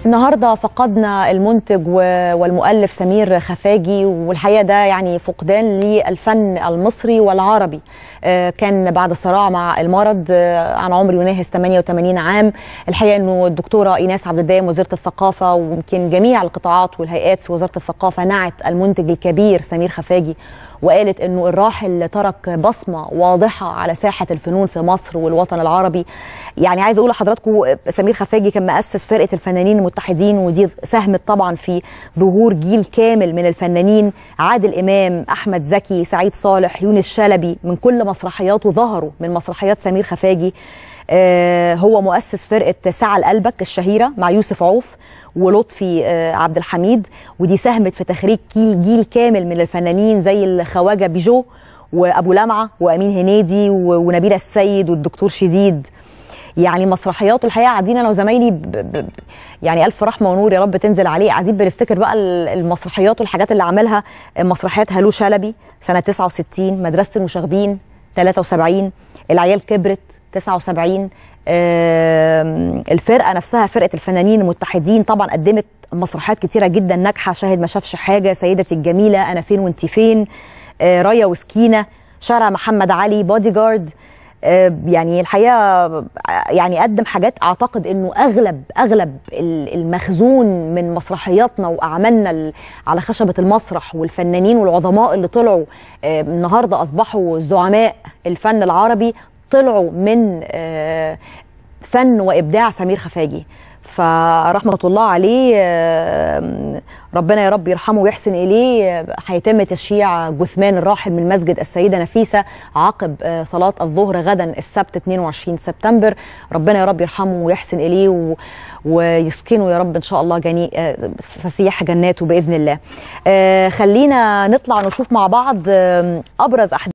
النهارده فقدنا المنتج و- والمؤلف سمير خفاجي والحقيقه ده يعني فقدان للفن المصري والعربي آه، كان بعد صراع مع المرض آه، عن عمر يناهز 88 عام الحقيقه انه الدكتوره ايناس عبد الدايم وزيره الثقافه ويمكن جميع القطاعات والهيئات في وزاره الثقافه نعت المنتج الكبير سمير خفاجي وقالت انه الراحل ترك بصمه واضحه على ساحه الفنون في مصر والوطن العربي يعني عايزه اقول لحضراتكم سمير خفاجي كان مؤسس فرقه الفنانين المتحدين ودي ساهمت طبعا في ظهور جيل كامل من الفنانين عادل امام احمد زكي سعيد صالح يونس شلبي من كل مسرحياته ظهروا من مسرحيات سمير خفاجي آه، هو مؤسس فرقه سعى لقلبك الشهيره مع يوسف عوف ولطفي آه، عبد الحميد ودي ساهمت في تخريج جيل جيل كامل من الفنانين زي الخواجه بيجو وابو لمعه وامين هنيدي و- ونبيله السيد والدكتور شديد يعني مسرحياته الحقيقه قاعدين انا وزمايلي ب... ب... ب- يعني الف رحمه ونور يا رب تنزل عليه قاعدين بنفتكر بقى ال- المسرحيات والحاجات اللي عملها مسرحيات هالو شلبي سنه 69 مدرسه المشاغبين 73 العيال كبرت 79 آم، الفرقه نفسها فرقه الفنانين المتحدين طبعا قدمت مسرحيات كتيره جدا ناجحه شاهد ما شافش حاجه سيدتي الجميله انا فين وانت فين آه، رايا وسكينه شارع محمد علي بودي جارد آه، يعني الحقيقه آه، يعني قدم حاجات اعتقد انه اغلب اغلب ال- المخزون من مسرحياتنا واعمالنا ال- على خشبه المسرح والفنانين والعظماء اللي طلعوا آه، النهارده اصبحوا زعماء الفن العربي طلعوا من آه، فن وابداع سمير خفاجي فرحمه الله عليه آه، ربنا يا رب يرحمه ويحسن اليه آه، هيتم تشييع جثمان الراحل من مسجد السيده نفيسه عقب آه، صلاه الظهر غدا السبت 22 سبتمبر ربنا يا رب يرحمه ويحسن اليه و... ويسكنه يا رب ان شاء الله جني... آه، فسيح جناته باذن الله آه، خلينا نطلع نشوف مع بعض آه، ابرز احداث